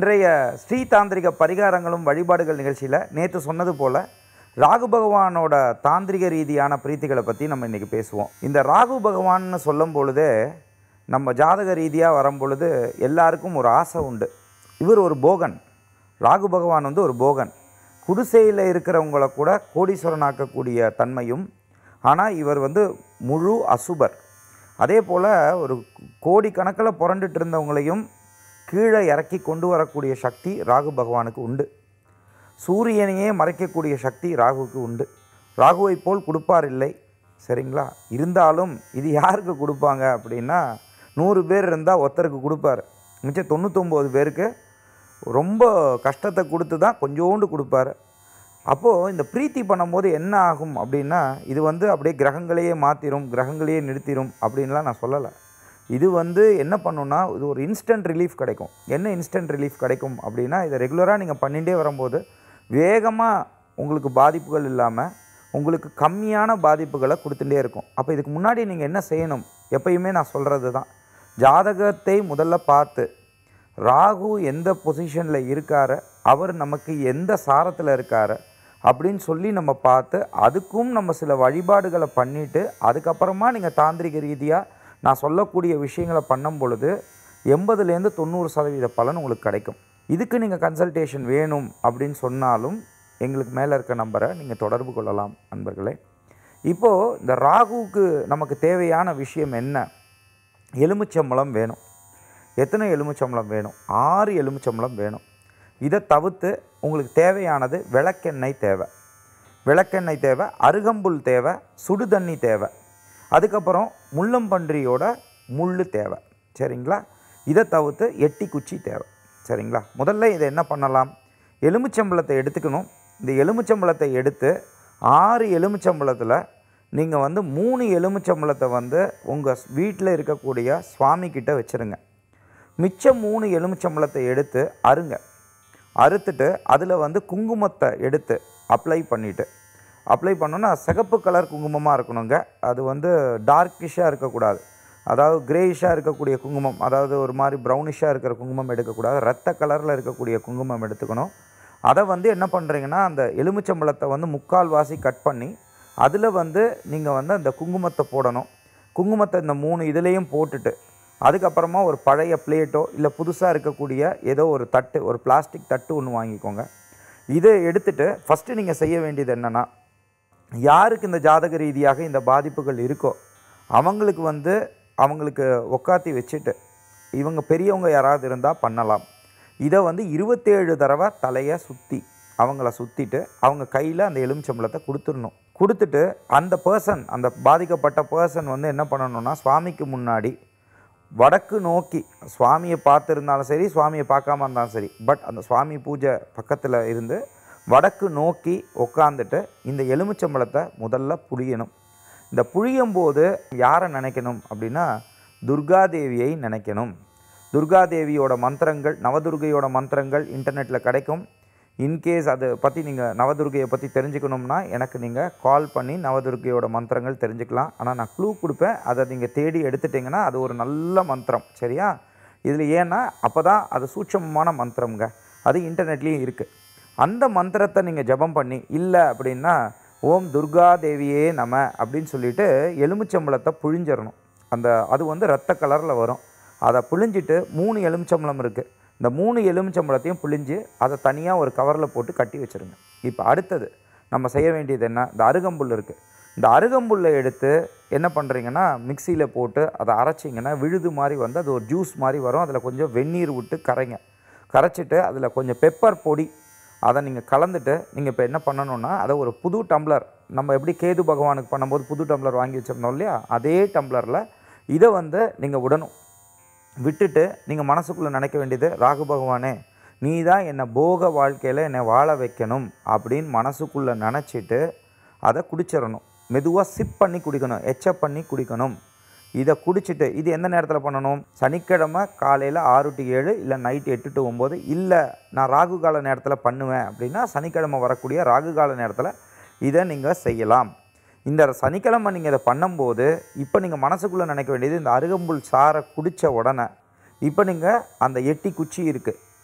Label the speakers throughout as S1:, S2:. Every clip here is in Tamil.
S1: இன்றைய ஸ்ரீதாந்திரிக பரிகாரங்களும் வழிபாடுகள் நிகழ்ச்சியில் நேற்று சொன்னது போல் ராகு பகவானோட தாந்திரிக ரீதியான பிரீத்திகளை பற்றி நம்ம இன்றைக்கி பேசுவோம் இந்த ராகு பகவான்னு சொல்லும் பொழுதே நம்ம ஜாதக ரீதியாக வரும் பொழுது எல்லாருக்கும் ஒரு ஆசை உண்டு இவர் ஒரு போகன் ராகு பகவான் வந்து ஒரு போகன் குடிசையில் இருக்கிறவங்கள கூட கோடீஸ்வரனாக்கக்கூடிய தன்மையும் ஆனால் இவர் வந்து முழு அசுபர் அதே போல் ஒரு கோடிக்கணக்கில் புரண்டுட்டு இருந்தவங்களையும் கீழே இறக்கி கொண்டு வரக்கூடிய சக்தி ராகு பகவானுக்கு உண்டு சூரியனையே மறைக்கக்கூடிய சக்தி ராகுவுக்கு உண்டு ராகுவை போல் கொடுப்பார் இல்லை சரிங்களா இருந்தாலும் இது யாருக்கு கொடுப்பாங்க அப்படின்னா நூறு பேர் இருந்தால் ஒருத்தருக்கு கொடுப்பார் மிச்சம் தொண்ணூத்தொம்பது பேருக்கு ரொம்ப கஷ்டத்தை கொடுத்து தான் கொஞ்சோண்டு கொடுப்பாரு அப்போது இந்த பிரீத்தி பண்ணும்போது என்ன ஆகும் அப்படின்னா இது வந்து அப்படியே கிரகங்களையே மாற்றிடும் கிரகங்களையே நிறுத்திடும் அப்படின்லாம் நான் சொல்லலை இது வந்து என்ன பண்ணுன்னா இது ஒரு இன்ஸ்டன்ட் ரிலீஃப் கிடைக்கும் என்ன இன்ஸ்டன்ட் ரிலீஃப் கிடைக்கும் அப்படின்னா இதை ரெகுலராக நீங்கள் பண்ணிகிட்டே வரும்போது வேகமாக உங்களுக்கு பாதிப்புகள் இல்லாமல் உங்களுக்கு கம்மியான பாதிப்புகளை கொடுத்துட்டே இருக்கும் அப்போ இதுக்கு முன்னாடி நீங்கள் என்ன செய்யணும் எப்பயுமே நான் சொல்கிறது தான் ஜாதகத்தை முதல்ல பார்த்து ராகு எந்த பொசிஷனில் இருக்காரு அவர் நமக்கு எந்த சாரத்தில் இருக்காரு அப்படின்னு சொல்லி நம்ம பார்த்து அதுக்கும் நம்ம சில வழிபாடுகளை பண்ணிவிட்டு அதுக்கப்புறமா நீங்கள் தாந்திரிக ரீதியாக நான் சொல்லக்கூடிய விஷயங்களை பண்ணும் பொழுது எண்பதுலேருந்து தொண்ணூறு சதவீத பலன் உங்களுக்கு கிடைக்கும் இதுக்கு நீங்கள் கன்சல்டேஷன் வேணும் அப்படின்னு சொன்னாலும் எங்களுக்கு மேலே இருக்க நம்பரை நீங்கள் தொடர்பு கொள்ளலாம் நண்பர்களே இப்போது இந்த ராகுவுக்கு நமக்கு தேவையான விஷயம் என்ன எலுமிச்சம்பழம் வேணும் எத்தனை எலுமிச்சம்பழம் வேணும் ஆறு எலுமிச்சம்பழம் வேணும் இதை தவிர்த்து உங்களுக்கு தேவையானது விளக்கெண்ணெய் தேவை விளக்கெண்ணெய் தேவை அருகம்புல் தேவை சுடு தண்ணி தேவை அதுக்கப்புறம் முள்ளம்பன்றியோட முள் தேவை சரிங்களா இதை தவிர்த்து எட்டி குச்சி தேவை சரிங்களா முதல்ல இதை என்ன பண்ணலாம் எலுமிச்சம்பழத்தை எடுத்துக்கணும் இந்த எலுமிச்சம்பழத்தை எடுத்து ஆறு எலுமிச்சம்பழத்தில் நீங்கள் வந்து மூணு எலுமிச்சம்பழத்தை வந்து உங்கள் வீட்டில் இருக்கக்கூடிய சுவாமி கிட்ட வச்சுருங்க மிச்சம் மூணு எலுமிச்சம்பழத்தை எடுத்து அருங்க அறுத்துட்டு அதில் வந்து குங்குமத்தை எடுத்து அப்ளை பண்ணிவிட்டு அப்ளை பண்ணோன்னா சிகப்பு கலர் குங்குமமாக இருக்கணுங்க அது வந்து டார்க்கிஷாக இருக்கக்கூடாது அதாவது கிரேயிஷாக இருக்கக்கூடிய குங்குமம் அதாவது ஒரு மாதிரி ப்ரௌனிஷாக இருக்கிற குங்குமம் எடுக்கக்கூடாது ரத்த கலரில் இருக்கக்கூடிய குங்குமம் எடுத்துக்கணும் அதை வந்து என்ன பண்ணுறீங்கன்னா அந்த எலுமிச்சம்பழத்தை வந்து முக்கால் வாசி கட் பண்ணி அதில் வந்து நீங்கள் வந்து அந்த குங்குமத்தை போடணும் குங்குமத்தை இந்த மூணு இதுலேயும் போட்டுட்டு அதுக்கப்புறமா ஒரு பழைய பிளேட்டோ இல்லை புதுசாக இருக்கக்கூடிய ஏதோ ஒரு தட்டு ஒரு பிளாஸ்டிக் தட்டு ஒன்று வாங்கிக்கோங்க இதை எடுத்துட்டு ஃபஸ்ட்டு நீங்கள் செய்ய வேண்டியது என்னென்னா யாருக்கு இந்த ஜாதக ரீதியாக இந்த பாதிப்புகள் இருக்கோ அவங்களுக்கு வந்து அவங்களுக்கு உக்காத்தி வச்சுட்டு இவங்க பெரியவங்க யாராவது இருந்தால் பண்ணலாம் இதை வந்து இருபத்தேழு தடவை தலையை சுற்றி அவங்கள சுற்றிட்டு அவங்க கையில் அந்த எலுமிச்சம்பழத்தை கொடுத்துடணும் கொடுத்துட்டு அந்த பர்சன் அந்த பாதிக்கப்பட்ட பர்சன் வந்து என்ன பண்ணணும்னா சுவாமிக்கு முன்னாடி வடக்கு நோக்கி சுவாமியை பார்த்துருந்தாலும் சரி சுவாமியை பார்க்காம இருந்தாலும் சரி பட் அந்த சுவாமி பூஜை பக்கத்தில் இருந்து வடக்கு நோக்கி உக்காந்துட்டு இந்த எலுமிச்சம்பழத்தை முதல்ல புழியணும் இந்த புழியும் போது யாரை நினைக்கணும் அப்படின்னா துர்காதேவியை நினைக்கணும் துர்காதேவியோட மந்திரங்கள் நவதுர்கையோட மந்திரங்கள் இன்டர்நெட்டில் கிடைக்கும் இன்கேஸ் அதை பற்றி நீங்கள் நவதுர்கையை பற்றி தெரிஞ்சுக்கணும்னா எனக்கு நீங்கள் கால் பண்ணி நவதுர்கையோட மந்திரங்கள் தெரிஞ்சுக்கலாம் ஆனால் நான் க்ளூ கொடுப்பேன் அதை நீங்கள் தேடி எடுத்துட்டிங்கன்னா அது ஒரு நல்ல மந்திரம் சரியா இதில் ஏன்னா அப்போ தான் அது சூட்சமமான மந்திரம்ங்க அது இன்டர்நெட்லேயும் இருக்குது அந்த மந்திரத்தை நீங்கள் ஜபம் பண்ணி இல்லை அப்படின்னா ஓம் துர்கா தேவியே நம அப்படின்னு சொல்லிட்டு எலுமிச்சம்பழத்தை புழிஞ்சிடணும் அந்த அது வந்து ரத்த கலரில் வரும் அதை புழிஞ்சிட்டு மூணு எலுமிச்சம்பழம் இருக்குது இந்த மூணு எலுமிச்சம்பழத்தையும் புழிஞ்சு அதை தனியாக ஒரு கவரில் போட்டு கட்டி வச்சுருங்க இப்போ அடுத்தது நம்ம செய்ய வேண்டியது என்ன இந்த அருகம்புல் இருக்குது இந்த அருகம்புல்லை எடுத்து என்ன பண்ணுறீங்கன்னா மிக்சியில் போட்டு அதை அரைச்சிங்கன்னா விழுது மாதிரி வந்து அது ஒரு ஜூஸ் மாதிரி வரும் அதில் கொஞ்சம் வெந்நீர் விட்டு கரைங்க கரைச்சிட்டு அதில் கொஞ்சம் பெப்பர் பொடி அதை நீங்கள் கலந்துட்டு நீங்கள் இப்போ என்ன பண்ணணும்னா அதை ஒரு புது டம்ளர் நம்ம எப்படி கேது பகவானுக்கு பண்ணும்போது புது டம்ளர் வாங்கி வச்சுருந்தோம் இல்லையா அதே டம்ளரில் இதை வந்து நீங்கள் விடணும் விட்டுட்டு நீங்கள் மனசுக்குள்ளே நினைக்க வேண்டியது ராகு பகவானே நீ தான் என்னை போக வாழ்க்கையில் என்னை வாழ வைக்கணும் அப்படின்னு மனசுக்குள்ளே நினச்சிட்டு அதை குடிச்சிடணும் மெதுவாக சிப் பண்ணி குடிக்கணும் எச்சப் பண்ணி குடிக்கணும் இதை குடிச்சிட்டு இது எந்த நேரத்தில் பண்ணணும் சனிக்கிழமை காலையில் ஆறு டு ஏழு இல்லை நைட்டு எட்டு டு ஒம்பது இல்லை நான் ராகு கால நேரத்தில் பண்ணுவேன் அப்படின்னா சனிக்கிழமை வரக்கூடிய ராகு கால நேரத்தில் இதை நீங்கள் செய்யலாம் இந்த சனிக்கிழமை நீங்கள் இதை பண்ணும்போது இப்போ நீங்கள் மனசுக்குள்ளே நினைக்க வேண்டியது இந்த அருகம்புல் சாறை குடித்த உடனே இப்போ நீங்கள் அந்த எட்டி குச்சி இருக்குது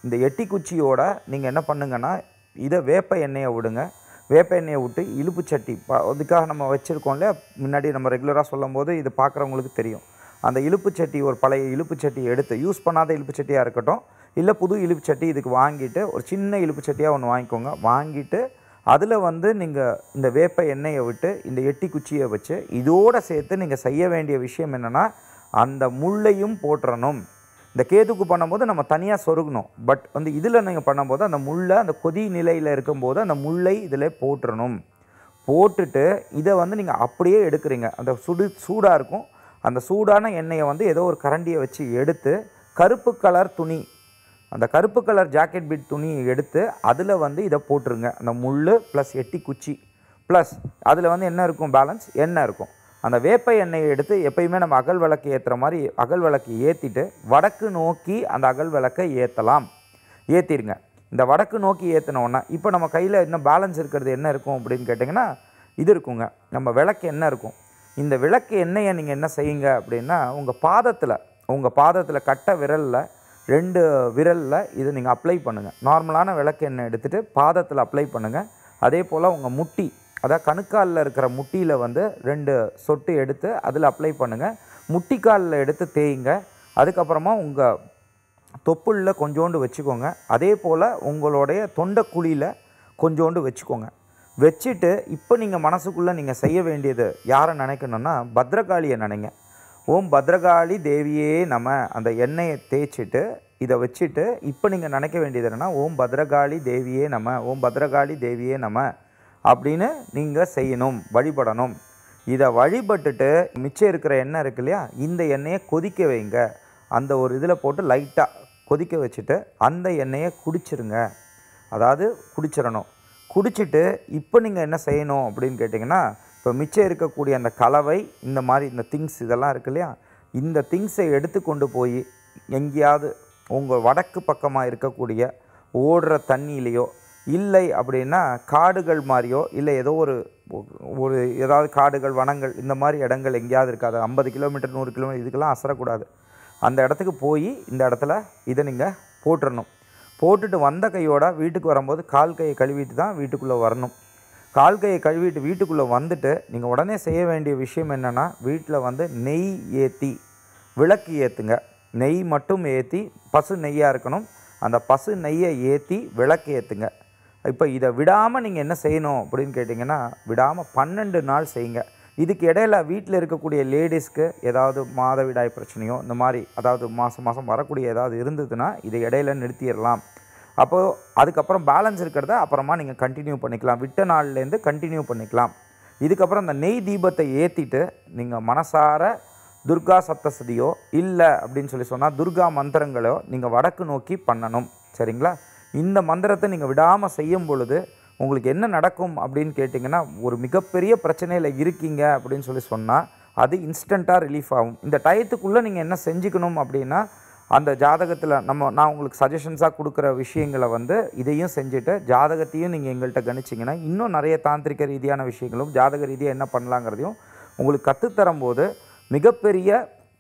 S1: இந்த எட்டி குச்சியோட நீங்கள் என்ன பண்ணுங்கன்னா இதை வேப்ப எண்ணெயை விடுங்க வேப்ப எண்ணெயை விட்டு இழுப்பு சட்டி ப அதுக்காக நம்ம வச்சுருக்கோம் இல்லையா முன்னாடி நம்ம ரெகுலராக சொல்லும் போது இது பார்க்குறவங்களுக்கு தெரியும் அந்த இழுப்பு சட்டி ஒரு பழைய இழுப்பு சட்டி எடுத்து யூஸ் பண்ணாத இழுப்பு சட்டியாக இருக்கட்டும் இல்லை புது இழுப்பு சட்டி இதுக்கு வாங்கிட்டு ஒரு சின்ன இழுப்பு சட்டியாக ஒன்று வாங்கிக்கோங்க வாங்கிட்டு அதில் வந்து நீங்கள் இந்த வேப்ப எண்ணெயை விட்டு இந்த எட்டி குச்சியை வச்சு இதோடு சேர்த்து நீங்கள் செய்ய வேண்டிய விஷயம் என்னென்னா அந்த முள்ளையும் போட்டுறணும் இந்த கேதுக்கு பண்ணும்போது நம்ம தனியாக சொருகணும் பட் வந்து இதில் நீங்கள் பண்ணும்போது அந்த முள்ளை அந்த கொதி நிலையில் இருக்கும்போது அந்த முள்ளை இதில் போட்டுறணும் போட்டுட்டு இதை வந்து நீங்கள் அப்படியே எடுக்கிறீங்க அந்த சுடு சூடாக இருக்கும் அந்த சூடான எண்ணெயை வந்து ஏதோ ஒரு கரண்டியை வச்சு எடுத்து கருப்பு கலர் துணி அந்த கருப்பு கலர் ஜாக்கெட் பிட் துணியை எடுத்து அதில் வந்து இதை போட்டுருங்க அந்த முள் ப்ளஸ் எட்டி குச்சி ப்ளஸ் அதில் வந்து என்ன இருக்கும் பேலன்ஸ் எண்ணெய் இருக்கும் அந்த வேப்ப எண்ணெயை எடுத்து எப்பயுமே நம்ம அகல் விளக்கு ஏற்றுற மாதிரி அகல் விளக்கு ஏற்றிட்டு வடக்கு நோக்கி அந்த அகல் விளக்கை ஏற்றலாம் ஏற்றிருங்க இந்த வடக்கு நோக்கி ஏற்றினோன்னா இப்போ நம்ம கையில் இன்னும் பேலன்ஸ் இருக்கிறது என்ன இருக்கும் அப்படின்னு கேட்டிங்கன்னா இது இருக்குங்க நம்ம விளக்கு என்ன இருக்கும் இந்த விளக்கு எண்ணெயை நீங்கள் என்ன செய்யுங்க அப்படின்னா உங்கள் பாதத்தில் உங்கள் பாதத்தில் கட்ட விரலில் ரெண்டு விரலில் இதை நீங்கள் அப்ளை பண்ணுங்கள் நார்மலான விளக்கு எண்ணெய் எடுத்துகிட்டு பாதத்தில் அப்ளை பண்ணுங்கள் அதே போல் உங்கள் முட்டி அதாவது கணுக்காலில் இருக்கிற முட்டியில் வந்து ரெண்டு சொட்டு எடுத்து அதில் அப்ளை பண்ணுங்கள் முட்டிக்காலில் எடுத்து தேய்ங்க அதுக்கப்புறமா உங்கள் தொப்புளில் கொஞ்சோண்டு வச்சுக்கோங்க அதே போல் உங்களுடைய தொண்டைக்குழியில் கொஞ்சோண்டு வச்சுக்கோங்க வச்சுட்டு இப்போ நீங்கள் மனசுக்குள்ளே நீங்கள் செய்ய வேண்டியது யாரை நினைக்கணும்னா பத்ரகாளியை நினைங்க ஓம் பத்ரகாளி தேவியே நம்ம அந்த எண்ணெயை தேய்ச்சிட்டு இதை வச்சுட்டு இப்போ நீங்கள் நினைக்க வேண்டியது என்னென்னா ஓம் பத்ரகாளி தேவியே நம்ம ஓம் பத்ரகாளி தேவியே நம்ம அப்படின்னு நீங்கள் செய்யணும் வழிபடணும் இதை வழிபட்டுட்டு மிச்சம் இருக்கிற எண்ணெய் இருக்கு இல்லையா இந்த எண்ணெயை கொதிக்க வைங்க அந்த ஒரு இதில் போட்டு லைட்டாக கொதிக்க வச்சுட்டு அந்த எண்ணெயை குடிச்சிருங்க அதாவது குடிச்சிடணும் குடிச்சிட்டு இப்போ நீங்கள் என்ன செய்யணும் அப்படின்னு கேட்டிங்கன்னா இப்போ மிச்சம் இருக்கக்கூடிய அந்த கலவை இந்த மாதிரி இந்த திங்ஸ் இதெல்லாம் இருக்கு இல்லையா இந்த திங்ஸை எடுத்து கொண்டு போய் எங்கேயாவது உங்கள் வடக்கு பக்கமாக இருக்கக்கூடிய ஓடுற தண்ணியிலையோ இல்லை அப்படின்னா காடுகள் மாதிரியோ இல்லை ஏதோ ஒரு ஒரு ஏதாவது காடுகள் வனங்கள் இந்த மாதிரி இடங்கள் எங்கேயாவது இருக்காது ஐம்பது கிலோமீட்டர் நூறு கிலோமீட்டர் இதுக்கெல்லாம் அசரக்கூடாது அந்த இடத்துக்கு போய் இந்த இடத்துல இதை நீங்கள் போட்டுறணும் போட்டுட்டு வந்த கையோட வீட்டுக்கு வரும்போது கால் கையை கழுவிட்டு தான் வீட்டுக்குள்ளே வரணும் கால் கையை கழுவிட்டு வீட்டுக்குள்ளே வந்துட்டு நீங்கள் உடனே செய்ய வேண்டிய விஷயம் என்னென்னா வீட்டில் வந்து நெய் ஏற்றி விளக்கு ஏற்றுங்க நெய் மட்டும் ஏற்றி பசு நெய்யாக இருக்கணும் அந்த பசு நெய்யை ஏற்றி விளக்கு ஏற்றுங்க இப்போ இதை விடாமல் நீங்கள் என்ன செய்யணும் அப்படின்னு கேட்டிங்கன்னா விடாமல் பன்னெண்டு நாள் செய்யுங்க இதுக்கு இடையில வீட்டில் இருக்கக்கூடிய லேடிஸ்க்கு ஏதாவது மாதவிடாய் பிரச்சனையோ இந்த மாதிரி அதாவது மாதம் மாதம் வரக்கூடிய ஏதாவது இருந்ததுன்னா இதை இடையில நிறுத்திடலாம் அப்போது அதுக்கப்புறம் பேலன்ஸ் இருக்கிறத அப்புறமா நீங்கள் கண்டினியூ பண்ணிக்கலாம் விட்ட நாள்லேருந்து கண்டினியூ பண்ணிக்கலாம் இதுக்கப்புறம் அந்த நெய் தீபத்தை ஏற்றிட்டு நீங்கள் மனசார துர்கா சப்தசதியோ இல்லை அப்படின்னு சொல்லி சொன்னால் துர்கா மந்திரங்களோ நீங்கள் வடக்கு நோக்கி பண்ணணும் சரிங்களா இந்த மந்திரத்தை நீங்கள் விடாமல் செய்யும் பொழுது உங்களுக்கு என்ன நடக்கும் அப்படின்னு கேட்டிங்கன்னா ஒரு மிகப்பெரிய பிரச்சனையில் இருக்கீங்க அப்படின்னு சொல்லி சொன்னால் அது இன்ஸ்டண்ட்டாக ரிலீஃப் ஆகும் இந்த டயத்துக்குள்ளே நீங்கள் என்ன செஞ்சுக்கணும் அப்படின்னா அந்த ஜாதகத்தில் நம்ம நான் உங்களுக்கு சஜஷன்ஸாக கொடுக்குற விஷயங்களை வந்து இதையும் செஞ்சுட்டு ஜாதகத்தையும் நீங்கள் எங்கள்கிட்ட கணிச்சிங்கன்னா இன்னும் நிறைய தாந்திரிக ரீதியான விஷயங்களும் ஜாதக ரீதியாக என்ன பண்ணலாங்கிறதையும் உங்களுக்கு கற்றுத்தரும்போது மிகப்பெரிய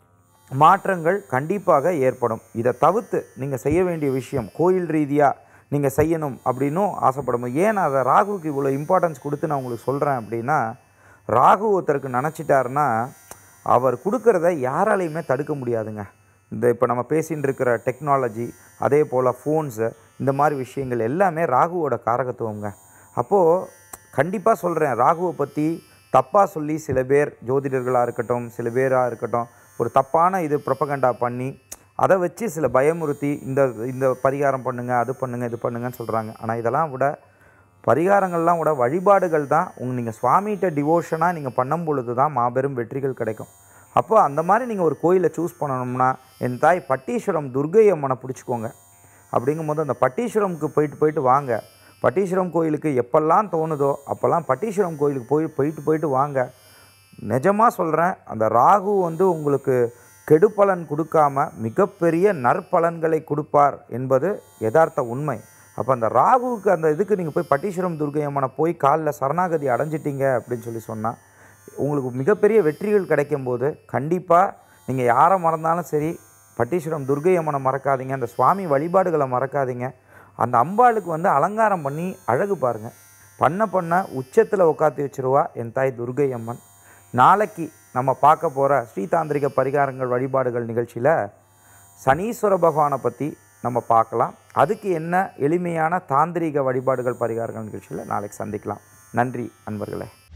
S1: மாற்றங்கள் கண்டிப்பாக ஏற்படும் இதை தவிர்த்து நீங்கள் செய்ய வேண்டிய விஷயம் கோயில் ரீதியாக நீங்கள் செய்யணும் அப்படின்னும் ஆசைப்படும் ஏன் நான் அதை ராகுவுக்கு இவ்வளோ இம்பார்ட்டன்ஸ் கொடுத்து நான் உங்களுக்கு சொல்கிறேன் அப்படின்னா ராகு ஒருத்தருக்கு நினச்சிட்டாருன்னா அவர் கொடுக்கறத யாராலையுமே தடுக்க முடியாதுங்க இந்த இப்போ நம்ம பேசின்னு இருக்கிற டெக்னாலஜி அதே போல் ஃபோன்ஸு இந்த மாதிரி விஷயங்கள் எல்லாமே ராகுவோட காரகத்துவங்க அப்போது கண்டிப்பாக சொல்கிறேன் ராகுவை பற்றி தப்பாக சொல்லி சில பேர் ஜோதிடர்களாக இருக்கட்டும் சில பேராக இருக்கட்டும் ஒரு தப்பான இது ப்ரொப்பகண்டா பண்ணி அதை வச்சு சில பயமுறுத்தி இந்த இந்த பரிகாரம் பண்ணுங்க அது பண்ணுங்க இது பண்ணுங்கன்னு சொல்கிறாங்க ஆனால் இதெல்லாம் விட பரிகாரங்கள்லாம் விட வழிபாடுகள் தான் உங்க நீங்கள் சுவாமிகிட்ட டிவோஷனாக நீங்கள் பண்ணும் பொழுது தான் மாபெரும் வெற்றிகள் கிடைக்கும் அப்போ அந்த மாதிரி நீங்கள் ஒரு கோயிலை சூஸ் பண்ணணும்னா என் தாய் பட்டீஸ்வரம் துர்கை அம்மனை பிடிச்சிக்கோங்க அப்படிங்கும்போது அந்த பட்டீஸ்வரம்க்கு போயிட்டு போயிட்டு வாங்க பட்டீஸ்வரம் கோயிலுக்கு எப்பெல்லாம் தோணுதோ அப்போல்லாம் பட்டீஸ்வரம் கோயிலுக்கு போய் போயிட்டு போயிட்டு வாங்க நிஜமாக சொல்கிறேன் அந்த ராகு வந்து உங்களுக்கு கெடுபலன் கொடுக்காம மிகப்பெரிய நற்பலன்களை கொடுப்பார் என்பது யதார்த்த உண்மை அப்போ அந்த ராகுவுக்கு அந்த இதுக்கு நீங்கள் போய் பட்டீஸ்வரம் துர்கை அம்மனை போய் காலில் சரணாகதி அடைஞ்சிட்டீங்க அப்படின்னு சொல்லி சொன்னால் உங்களுக்கு மிகப்பெரிய வெற்றிகள் கிடைக்கும் போது கண்டிப்பாக நீங்கள் யாரை மறந்தாலும் சரி பட்டீஸ்வரம் துர்கை அம்மனை மறக்காதீங்க அந்த சுவாமி வழிபாடுகளை மறக்காதீங்க அந்த அம்பாளுக்கு வந்து அலங்காரம் பண்ணி அழகு பாருங்கள் பண்ண பண்ண உச்சத்தில் உட்காத்தி வச்சிருவா என் தாய் துர்கை அம்மன் நாளைக்கு நம்ம பார்க்க போகிற ஸ்ரீதாந்திரிக பரிகாரங்கள் வழிபாடுகள் நிகழ்ச்சியில் சனீஸ்வர பகவானை பற்றி நம்ம பார்க்கலாம் அதுக்கு என்ன எளிமையான தாந்திரீக வழிபாடுகள் பரிகாரங்கள் நிகழ்ச்சியில் நாளைக்கு சந்திக்கலாம் நன்றி அன்பர்களே